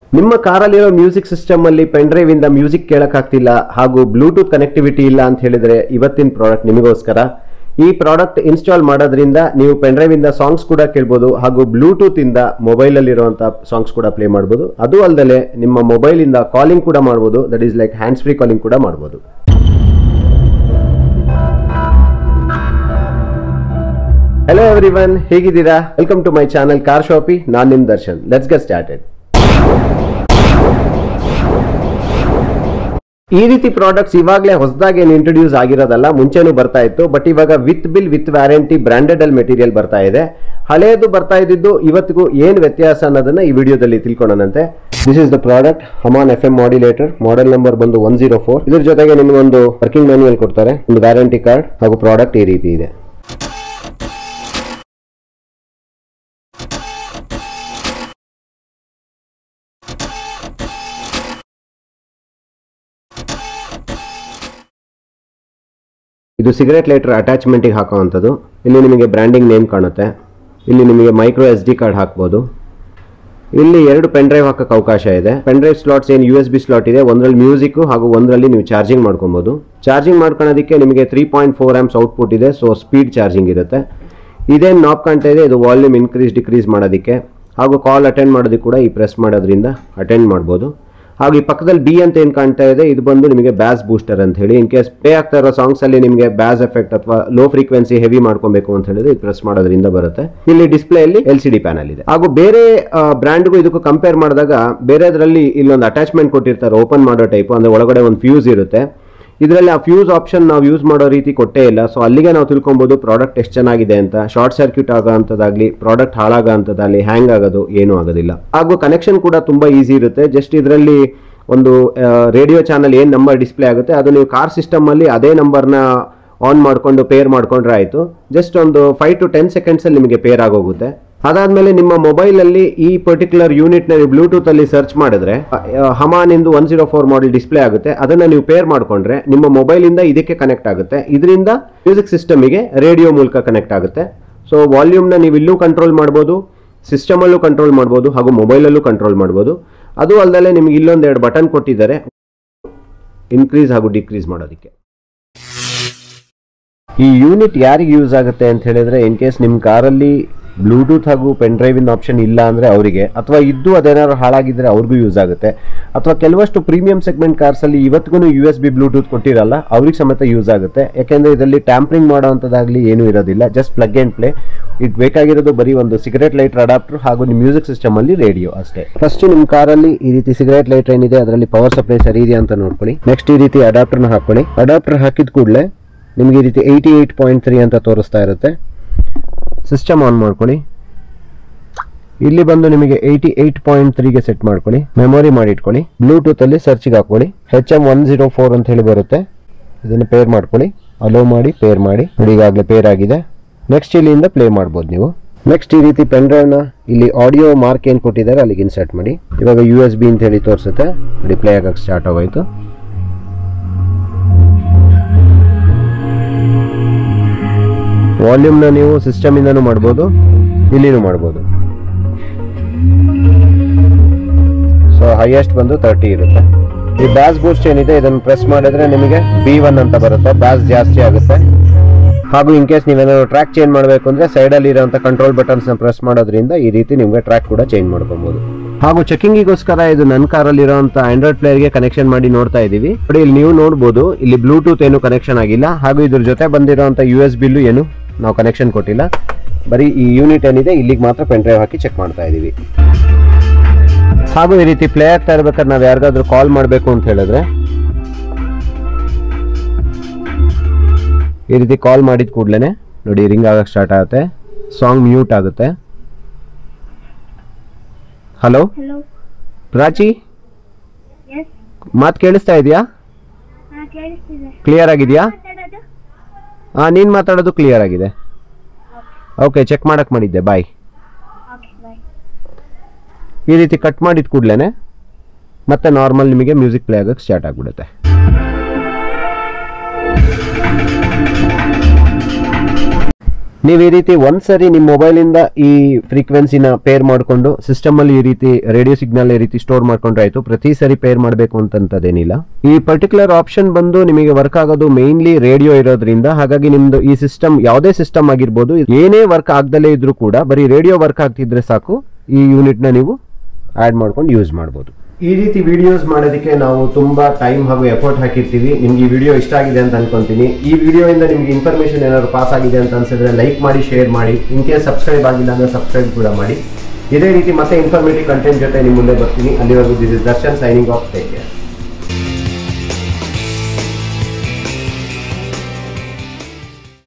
ನಿಮ್ಮ ಕಾರಲ್ಲಿರೋ music system ಅಲ್ಲಿ ಪೆನ್ ಡ್ರೈವ್ ಇಂದ ಮ್ಯೂಸಿಕ್ ಕೇಳಕ್ಕಾಗ್ತಿಲ್ಲ ಹಾಗೂ ಬ್ಲೂಟೂತ್ ಕನೆಕ್ಟಿವಿಟಿ ಇಲ್ಲ ಅಂತ ಹೇಳಿದ್ರೆ ಇವತ್ತಿನ ಪ್ರಾಡಕ್ಟ್ ನಿಮಗೋಸ್ಕರ ಈ ಪ್ರಾಡಕ್ಟ್ ಇನ್ಸ್ಟಾಲ್ ಮಾಡೋದ್ರಿಂದ ನೀವು ಪೆನ್ ಡ್ರೈವ್ ಇಂದ ಸಾಂಗ್ಸ್ ಕೂಡ ಕೇಳ್ಬೋದು ಹಾಗೂ ಬ್ಲೂಟೂತ್ ಇಂದ ಮೊಬೈಲ್ ಅಲ್ಲಿರುವಂತ ಸಾಂಗ್ಸ್ ಕೂಡ ಪ್ಲೇ ಮಾಡ್ಬೋದು ಅದು ಅಲ್ಲದೆ ನಿಮ್ಮ ಮೊಬೈಲ್ ಇಂದ ಕಾಲಿಂಗ್ ಕೂಡ ಮಾಡ್ಬೋದು that is like hands free calling ಕೂಡ ಮಾಡ್ಬೋದು ಹಲೋ ಎವ್ರಿವನ್ ಹೇಗಿದ್ದೀರಾ welcome to my channel car shoppy ನಾನ್ ನಿಮ್ ದರ್ಶನ್ ಲೆಟ್ಸ್ ಗೆಟ್ ಸ್ಟಾರ್ಟೆಡ್ ಈ ರೀತಿ ಪ್ರಾಡಕ್ಟ್ಸ್ ಇವಾಗಲೇ ಹೊಸದಾಗಿ ಏನು ಇಂಟ್ರೊಡ್ಯೂಸ್ ಆಗಿರೋದಲ್ಲ ಮುಂಚೆನೂ ಬರ್ತಾ ಇತ್ತು ಬಟ್ ಇವಾಗ with bill with warranty branded ಅಲ್ಲಿ ಮೆಟೀರಿಯಲ್ ಬರ್ತಾ ಇದೆ ಹಳೆಯದು ಬರ್ತಾ ಇದ್ದಿದ್ದು ಇವತ್ತಿಗೂ ಏನು ವ್ಯತ್ಯಾಸ ಅನ್ನೋದನ್ನ ಈ ವಿಡಿಯೋದಲ್ಲಿ ತಿಳ್ಕೊಳ್ಳೋಣಂತೆ this is the product Harman F M modulator model number ಬಂದು ಒನ್ ಜೀರೋ ಫೋರ್ ಇದ್ರ ಜೊತೆಗೆ ನಿಮಗೊಂದು ವರ್ಕಿಂಗ್ ಮ್ಯಾನ್ಯುಯಲ್ ಕೊಡ್ತಾರೆ ಒಂದು ವ್ಯಾರಂಟಿ ಕಾರ್ಡ್ ಹಾಗೂ ಪ್ರಾಡಕ್ಟ್ ಈ ರೀತಿ ಇದೆ ಇದು ಸಿಗರೆಟ್ ಲೈಟರ್ ಅಟ್ಯಾಚ್ಮೆಂಟಿಗೆ ಹಾಕೋವಂಥದ್ದು ಇಲ್ಲಿ ನಿಮಗೆ ಬ್ರ್ಯಾಂಡಿಂಗ್ ನೇಮ್ ಕಾಣುತ್ತೆ ಇಲ್ಲಿ ನಿಮಗೆ ಮೈಕ್ರೋ ಎಸ್ ಡಿ ಕಾರ್ಡ್ ಹಾಕ್ಬೋದು ಇಲ್ಲಿ ಎರಡು ಪೆನ್ ಡ್ರೈವ್ ಹಾಕಕ್ಕೆ ಅವಕಾಶ ಇದೆ ಪೆನ್ ಡ್ರೈವ್ ಸ್ಲಾಟ್ಸ್ ಏನು ಯು ಎಸ್ ಬಿ ಸ್ಲಾಟ್ ಇದೆ ಒಂದರಲ್ಲಿ ಮ್ಯೂಸಿಕ್ ಹಾಗೂ ಒಂದರಲ್ಲಿ ನೀವು ಚಾರ್ಜಿಂಗ್ ಮಾಡ್ಕೊಬೋದು ಚಾರ್ಜಿಂಗ್ ಮಾಡ್ಕೊಳ್ಳೋದಕ್ಕೆ ನಿಮಗೆ three point four amps output ಇದೆ ಸೊ ಸ್ಪೀಡ್ ಚಾರ್ಜಿಂಗ್ ಇರುತ್ತೆ ಇದೇನು ನಾಪ್ ಕಾಣ್ತಾ ಇದೆ ಇದು ವಾಲ್ಯೂಮ್ ಇನ್ಕ್ರೀಸ್ ಡಿಕ್ರೀಸ್ ಮಾಡೋದಕ್ಕೆ ಹಾಗೂ ಕಾಲ್ ಅಟೆಂಡ್ ಮಾಡೋದಕ್ಕೆ ಕೂಡ ಈ ಪ್ರೆಸ್ ಮಾಡೋದ್ರಿಂದ ಅಟೆಂಡ್ ಮಾಡ್ಬೋದು ಹಾಗೂ ಈ ಪಕ್ಕದಲ್ಲಿ ಬಿ ಅಂತ ಏನು ಕಾಣ್ತಾ ಇದೆ ಇದು ಬಂದು ನಿಮಗೆ ಬ್ಯಾಸ್ ಬೂಸ್ಟರ್ ಅಂತ ಹೇಳಿ ಇನ್ ಕೇಸ್ ಪ್ಲೇ ಆಗ್ತಾ ಇರೋ ಸಾಂಗ್ಸ್ ಅಲ್ಲಿ ನಿಮಗೆ ಬ್ಯಾಸ್ ಎಫೆಕ್ಟ್ ಅಥವಾ ಲೋ ಫ್ರೀಕ್ವೆನ್ಸಿ ಹೆವಿ ಮಾಡ್ಕೊಬೇಕು ಅಂತ ಹೇಳಿದ್ರೆ ಇದು ಪ್ರೆಸ್ ಮಾಡೋದ್ರಿಂದ ಬರುತ್ತೆ ಇಲ್ಲಿ ಡಿಸ್ಪ್ಲೇ ಅಲ್ಲಿ ಎಲ್ ಸಿ ಡಿ ಪ್ಯಾನಲ್ ಇದೆ ಹಾಗೂ ಬೇರೆ ಬ್ರ್ಯಾಂಡ್ಗೂ ಇದಕ್ಕೂ ಕಂಪೇರ್ ಮಾಡಿದಾಗ ಬೇರೆದ್ರಲ್ಲಿ ಇಲ್ಲೊಂದು ಅಟ್ಯಾಚ್ಮೆಂಟ್ ಕೊಟ್ಟಿರ್ತಾರೆ ಓಪನ್ ಮಾಡೋ ಟೈಪ್ ಅಂದ್ರೆ ಒಳಗಡೆ ಒಂದು ಫ್ಯೂಸ್ ಇರುತ್ತೆ ಇದರಲ್ಲಿ ಆ ಫ್ಯೂಸ್ ಆಪ್ಷನ್ ನಾವು ಯೂಸ್ ಮಾಡೋ ರೀತಿ ಕೊಟ್ಟೇ ಇಲ್ಲ ಸೊ ಅಲ್ಲಿಗೆ ನಾವು ತಿಳ್ಕೊಬೋದು ಪ್ರಾಡಕ್ಟ್ ಎಷ್ಟು ಚೆನ್ನಾಗಿದೆ ಅಂತ ಶಾರ್ಟ್ ಸರ್ಕ್ಯೂಟ್ ಆಗೋ ಅಂಥದ್ದಾಗಲಿ ಪ್ರಾಡಕ್ಟ್ ಹಾಳಾಗೋ ಅಂಥದ್ದಾಗಲಿ ಹ್ಯಾಂಗ್ ಆಗೋದು ಏನೂ ಆಗೋದಿಲ್ಲ ಹಾಗೂ ಕನೆಕ್ಷನ್ ಕೂಡ ತುಂಬ ಈಸಿ ಇರುತ್ತೆ ಜಸ್ಟ್ ಇದರಲ್ಲಿ ಒಂದು ರೇಡಿಯೋ ಚಾನಲ್ ಏನು ನಂಬರ್ ಡಿಸ್ಪ್ಲೇ ಆಗುತ್ತೆ ಅದು ನೀವು ಕಾರ್ ಸಿಸ್ಟಮಲ್ಲಿ ಅದೇ ನಂಬರ್ನ ಆನ್ ಮಾಡಿಕೊಂಡು ಪೇರ್ ಮಾಡ್ಕೊಂಡ್ರೆ ಆಯಿತು ಜಸ್ಟ್ ಒಂದು ಫೈವ್ ಟು ಟೆನ್ ಸೆಕೆಂಡ್ಸಲ್ಲಿ ನಿಮಗೆ ಪೇರ್ ಆಗೋಗುತ್ತೆ ಅದಾದ್ಮೇಲೆ ನಿಮ್ಮ ಮೊಬೈಲ್ ಅಲ್ಲಿ ಈ ಪರ್ಟಿಕ್ಯುಲರ್ ಯೂನಿಟ್ ನ ಬ್ಲೂಟೂತ್ ಅಲ್ಲಿ ಸರ್ಚ್ ಮಾಡಿದ್ರೆ ಹಮಾನ್ ಇಂದು one zero four model display ಆಗುತ್ತೆ ಅದನ್ನ ನೀವು ಪೇರ್ ಮಾಡ್ಕೊಂಡ್ರೆ ನಿಮ್ಮ ಮೊಬೈಲ್ ಇಂದ ಇದಕ್ಕೆ ಕನೆಕ್ಟ್ ಆಗುತ್ತೆ ಇದರಿಂದ ಮ್ಯೂಸಿಕ್ ಸಿಸ್ಟಮಿಗೆ ರೇಡಿಯೋ ಮೂಲಕ ಕನೆಕ್ಟ್ ಆಗುತ್ತೆ ಸೊ ವಾಲ್ಯೂಮ್ನ ನೀವು ಇಲ್ಲೂ ಕಂಟ್ರೋಲ್ ಮಾಡ್ಬೋದು ಸಿಸ್ಟಮ್ ಅಲ್ಲೂ ಕಂಟ್ರೋಲ್ ಮಾಡ್ಬೋದು ಹಾಗೂ ಮೊಬೈಲಲ್ಲೂ ಕಂಟ್ರೋಲ್ ಮಾಡ್ಬೋದು ಅದು ಅಲ್ಲದೆ ನಿಮ್ಗೆ ಇಲ್ಲೊಂದೆರಡು ಬಟನ್ ಕೊಟ್ಟಿದ್ದಾರೆ ಇನ್ಕ್ರೀಸ್ ಹಾಗೂ ಡಿಕ್ರೀಸ್ ಮಾಡೋದಕ್ಕೆ ಈ ಯೂನಿಟ್ ಯಾರಿಗೆ ಯೂಸ್ ಆಗುತ್ತೆ ಅಂತ ಹೇಳಿದ್ರೆ ಇನ್ ಕೇಸ್ ನಿಮ್ಮ ಕಾರಲ್ಲಿ ಬ್ಲೂಟೂತ್ ಹಾಗೂ ಪೆನ್ ಡ್ರೈವ್ ಇನ್ ಆಪ್ಷನ್ ಇಲ್ಲ ಅಂದ್ರೆ ಅವರಿಗೆ ಅಥವಾ ಇದ್ದು ಅದೇನಾದ್ರು ಹಾಳಾಗಿದ್ರೆ ಅವ್ರಿಗೂ ಯೂಸ್ ಆಗುತ್ತೆ ಅಥವಾ ಕೆಲವಷ್ಟು ಪ್ರೀಮಿಯಂ ಸೆಗ್ಮೆಂಟ್ ಕಾರ್ಸ್ ಅಲ್ಲಿ ಇವತ್ತಿಗೂ ಯು ಎಸ್ ಬಿ ಬ್ಲೂಟೂತ್ ಕೊಟ್ಟಿರಲ್ಲ ಅವ್ರಿಗೆ ಸಮೇತ ಯೂಸ್ ಆಗುತ್ತೆ ಯಾಕೆಂದ್ರೆ ಇದರಲ್ಲಿ ಟ್ಯಾಂಪ್ರಿಂಗ್ ಮಾಡೋವಂಥದ್ದಾಗಲಿ ಏನೂ ಇರೋದಿಲ್ಲ ಜಸ್ಟ್ ಪ್ಲಗ್ ಅಂಡ್ ಪ್ಲೇ ಇದು ಬೇಕಾಗಿರೋದು ಬರೀ ಒಂದು ಸಿಗರೇಟ್ ಲೈಟರ್ ಅಡಾಪ್ಟರ್ ಹಾಗೂ ನಿಮ್ಮ ಮ್ಯೂಸಿಕ್ ಸಿಸ್ಟಮ್ ಅಲ್ಲಿ ರೇಡಿಯೋ ಅಷ್ಟೇ ಫಸ್ಟ್ ನಿಮ್ಮ ಕಾರಲ್ಲಿ ಈ ರೀತಿ ಸಿಗರೇಟ್ ಲೈಟರ್ ಏನಿದೆ ಅದರಲ್ಲಿ ಪವರ್ ಸಪ್ಲೈ ಸರಿ ಇದೆಯಾ ಅಂತ ನೋಡ್ಕೊಳ್ಳಿ ನೆಕ್ಸ್ಟ್ ಈ ರೀತಿ ಅಡಾಪ್ಟರ್ನ ಹಾಕೊಳ್ಳಿ ಅಡಾಪ್ಟರ್ ಹಾಕಿದ ಕೂಡಲೇ ನಿಮಗೆ ಈ ರೀತಿ ಏಯ್ಟಿ ಏಯ್ಟ್ ಪಾಯಿಂಟ್ ತ್ರೀ ಅಂತ ತೋರಿಸ್ತಾ ಇರುತ್ತೆ ಸಿಸ್ಟಮ್ ಆನ್ ಮಾಡ್ಕೊಳ್ಳಿ ಇಲ್ಲಿ ಬಂದು ನಿಮಗೆ ಏಯ್ಟಿ ಏಯ್ಟ್ ಪಾಯಿಂಟ್ ತ್ರೀಗೆ ಸೆಟ್ ಮಾಡ್ಕೊಳ್ಳಿ ಮೆಮೊರಿ ಮಾಡಿ ಇಟ್ಕೊಳ್ಳಿ ಬ್ಲೂಟೂತ್ ಅಲ್ಲಿ ಸರ್ಚಿಗೆ ಹಾಕೊಳ್ಳಿ H M one zero four ಅಂತ ಹೇಳಿ ಬರುತ್ತೆ ಇದನ್ನು ಪೇರ್ ಮಾಡ್ಕೊಳ್ಳಿ ಅಲೋ ಮಾಡಿ ಪೇರ್ ಮಾಡಿ ನೋಡಿ ಈಗಾಗಲೇ ಪೇರ್ ಆಗಿದೆ ನೆಕ್ಸ್ಟ್ ಇಲ್ಲಿಂದ ಪ್ಲೇ ಮಾಡ್ಬೋದು ನೀವು ನೆಕ್ಸ್ಟ್ ಈ ರೀತಿ ಪೆನ್ ಡ್ರೈವ್ನ ಇಲ್ಲಿ ಆಡಿಯೋ ಮಾರ್ಕ್ ಏನು ಕೊಟ್ಟಿದ್ದಾರೆ ಅಲ್ಲಿಗೆ ಇನ್ಸರ್ಟ್ ಮಾಡಿ ಇವಾಗ ಯು ಎಸ್ ಬಿ ಅಂತ ಹೇಳಿ ತೋರಿಸುತ್ತೆ ನೋಡಿ ಪ್ಲೇ ಆಗಕ್ಕೆ ಸ್ಟಾರ್ಟ್ ಆಗೋಯ್ತು ವಾಲ್ಯೂಮ್ನ ನೀವು ಸಿಸ್ಟಮಿಂದನೂ ಮಾಡ್ಬೋದು ಇಲ್ಲಿನೂ ಮಾಡ್ಬೋದು ಸೊ ಹೈಯೆಸ್ಟ್ ಬಂದು ತರ್ಟಿ ಇರುತ್ತೆ ಈ ಬ್ಯಾಸ್ ಬೂಸ್ಟ್ ಏನಿದೆ ಇದನ್ನು ಪ್ರೆಸ್ ಮಾಡಿದ್ರೆ ನಿಮಗೆ ಬಿ ಒನ್ ಅಂತ ಬರುತ್ತೆ ಬ್ಯಾಸ್ ಜಾಸ್ತಿ ಆಗುತ್ತೆ ಹಾಗೂ ಇನ್ ಕೇಸ್ ನೀವೇನಾದ್ರು ಟ್ರ್ಯಾಕ್ ಚೇಂಜ್ ಮಾಡಬೇಕು ಅಂದ್ರೆ ಸೈಡಲ್ಲಿ ಇರೋಂಥ ಕಂಟ್ರೋಲ್ ಬಟನ್ಸ್ನ ಪ್ರೆಸ್ ಮಾಡೋದ್ರಿಂದ ಈ ರೀತಿ ನಿಮಗೆ ಟ್ರ್ಯಾಕ್ ಕೂಡ ಚೇಂಜ್ ಮಾಡ್ಕೊಬೋದು ಹಾಗೂ ಚೆಕಿಂಗಿಗೋಸ್ಕರ ಇದು ನನ್ನ ಕಾರಲ್ಲಿ ಇರೋಂಥ ಆಂಡ್ರಾಯ್ಡ್ ಪ್ಲೇಯರ್ಗೆ ಕನೆಕ್ಷನ್ ಮಾಡಿ ನೋಡ್ತಾ ಇದ್ದೀವಿ ನೋಡಿ ಇಲ್ಲಿ ನೀವು ನೋಡ್ಬೋದು ಇಲ್ಲಿ ಬ್ಲೂಟೂತ್ ಏನು ಕನೆಕ್ಷನ್ ಆಗಿಲ್ಲ ಹಾಗೂ ಇದ್ರ ಜೊತೆ ಬಂದಿರೋಂಥ ಯು ಎಸ್ ಬಿಲ್ಲು ಏನು ನಾವು ಕನೆಕ್ಷನ್ ಕೊಟ್ಟಿಲ್ಲ ಬರೀ ಈ ಯೂನಿಟ್ ಏನಿದೆ ಇಲ್ಲಿಗೆ ಮಾತ್ರ ಪೆನ್ ಡ್ರೈವ್ ಹಾಕಿ ಚೆಕ್ ಮಾಡ್ತಾ ಇದ್ದೀವಿ ಹಾಗೂ ಈ ರೀತಿ ಪ್ಲೇ ಆಗ್ತಾ ಇರ್ಬೇಕಾದ್ರೆ ನಾವು ಯಾರಿಗಾದ್ರೂ ಕಾಲ್ ಮಾಡಬೇಕು ಅಂತ ಹೇಳಿದ್ರೆ ಈ ರೀತಿ ಕಾಲ್ ಮಾಡಿದ ಕೂಡಲೇ ನೋಡಿ ರಿಂಗ್ ಆಗಕ್ಕೆ ಸ್ಟಾರ್ಟ್ ಆಗುತ್ತೆ ಸಾಂಗ್ ಮ್ಯೂಟ್ ಆಗುತ್ತೆ ಹಲೋ ಹಲೋ ಪ್ರಾಚಿ ಎಸ್ ಮಾತು ಕೇಳಿಸ್ತಾ ಇದೆಯಾ ಹಾ ಕೇಳಿಸ್ತಿದೆ ಕ್ಲಿಯರ್ ಆಗಿದೆಯಾ ಮಾತಾಡೋದು ಹಾಂ ನೀನು ಮಾತಾಡೋದು ಕ್ಲಿಯರ್ ಆಗಿದೆ ಓಕೆ ಚೆಕ್ ಮಾಡಕ್ಕೆ ಮಾಡಿದ್ದೆ ಬಾಯ್ ಓಕೆ ಬಾಯ್ ಈ ರೀತಿ ಕಟ್ ಮಾಡಿದ ಕೂಡಲೇ ಮತ್ತೆ ನಾರ್ಮಲ್ ನಿಮಗೆ ಮ್ಯೂಸಿಕ್ ಪ್ಲೇ ಆಗಕ್ಕೆ ಸ್ಟಾರ್ಟ್ ಆಗಿಬಿಡುತ್ತೆ ನೀವು ಈ ರೀತಿ ಒಂದ್ಸರಿ ನಿಮ್ಮ ಮೊಬೈಲಿಂದ ಈ ಫ್ರೀಕ್ವೆನ್ಸಿನ ಪೇರ್ ಮಾಡಿಕೊಂಡು ಸಿಸ್ಟಮಲ್ಲಿ ಈ ರೀತಿ ರೇಡಿಯೋ ಸಿಗ್ನಲ್ ಈ ರೀತಿ ಸ್ಟೋರ್ ಮಾಡ್ಕೊಂಡ್ರೆ ಆಯ್ತು ಪ್ರತಿ ಸರಿ ಪೇರ್ ಮಾಡಬೇಕು ಅಂತಂತದೇನಿಲ್ಲ ಈ ಪರ್ಟಿಕ್ಯುಲರ್ ಆಪ್ಷನ್ ಬಂದು ನಿಮಗೆ ವರ್ಕ್ ಆಗೋದು ಮೇನ್ಲಿ ರೇಡಿಯೋ ಇರೋದ್ರಿಂದ ಹಾಗಾಗಿ ನಿಮ್ದು ಈ ಸಿಸ್ಟಮ್ ಯಾವುದೇ ಸಿಸ್ಟಮ್ ಆಗಿರ್ಬೋದು ಏನೇ ವರ್ಕ್ ಆಗ್ದಲೇ ಇದ್ರೂ ಕೂಡ ಬರೀ ರೇಡಿಯೋ ವರ್ಕ್ ಆಗ್ತಿದ್ರೆ ಸಾಕು ಈ ಯೂನಿಟ್ನ ನೀವು ಆ್ಯಡ್ ಮಾಡ್ಕೊಂಡು ಯೂಸ್ ಮಾಡ್ಬೋದು ಈ ರೀತಿ ವಿಡಿಯೋಸ್ ಮಾಡೋದಕ್ಕೆ ನಾವು ತುಂಬಾ ಟೈಮ್ ಹಾಗೂ ಎಫರ್ಟ್ ಹಾಕಿರ್ತೀವಿ ನಿಮ್ಗೆ ಈ ವಿಡಿಯೋ ಇಷ್ಟ ಆಗಿದೆ ಅಂತ ಅನ್ಕೊಂತೀನಿ ಈ ವಿಡಿಯೋಯಿಂದ ನಿಮ್ಗೆ ಇನ್ಫಾರ್ಮೇಶನ್ ಏನಾದ್ರು ಪಾಸ್ ಆಗಿದೆ ಅಂತ ಅನ್ಸಿದ್ರೆ ಲೈಕ್ ಮಾಡಿ ಶೇರ್ ಮಾಡಿ ಇನ್ ಕೇಸ್ ಸಬ್ಸ್ಕ್ರೈಬ್ ಆಗಿಲ್ಲ ಅಂದ್ರೆ ಸಬ್ಸ್ಕ್ರೈಬ್ ಕೂಡ ಮಾಡಿ ಇದೇ ರೀತಿ ಮತ್ತೆ ಇನ್ಫಾರ್ಮೇಟಿವ್ ಕಂಟೆಂಟ್ ಜೊತೆ ನಿಮ್ಮ ಮುಂದೆ ಬರ್ತೀನಿ ಅಲ್ಲಿವರೆಗೂ this is Darshan signing off take care